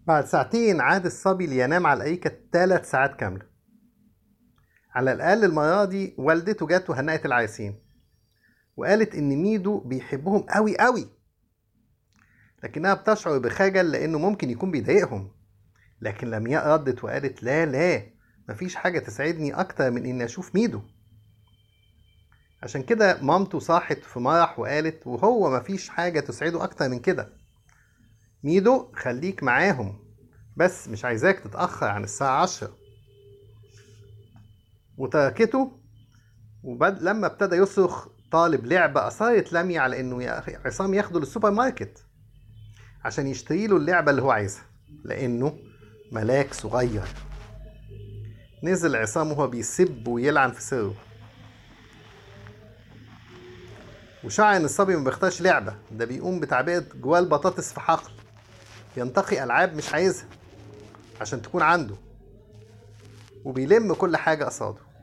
بعد ساعتين عاد الصبي لينام على الأريكة ثلاث ساعات كاملة على الأقل المرة دي والدته جت وهنأت العريسين وقالت إن ميدو بيحبهم قوي قوي لكنها بتشعر بخجل لأنه ممكن يكون بيضايقهم لكن لمياء ردت وقالت لا لا مفيش حاجة تسعدني أكتر من إني أشوف ميدو عشان كده مامته صاحت في مرح وقالت وهو مفيش حاجة تسعده أكتر من كده ميدو خليك معاهم بس مش عايزاك تتأخر عن الساعة عشرة وتركته وبد لما ابتدى يصرخ طالب لعبة أصرت لمي على إنه يا أخي عصام ياخده للسوبر ماركت عشان يشتري له اللعبة اللي هو عايزها لأنه ملاك صغير نزل عصام وهو بيسب ويلعن في سره وشعر ان الصبي ما بيختارش لعبة ده بيقوم بتعبئة جواه البطاطس في حقل ينتقي ألعاب مش عايزها عشان تكون عنده وبيلم كل حاجة قصاده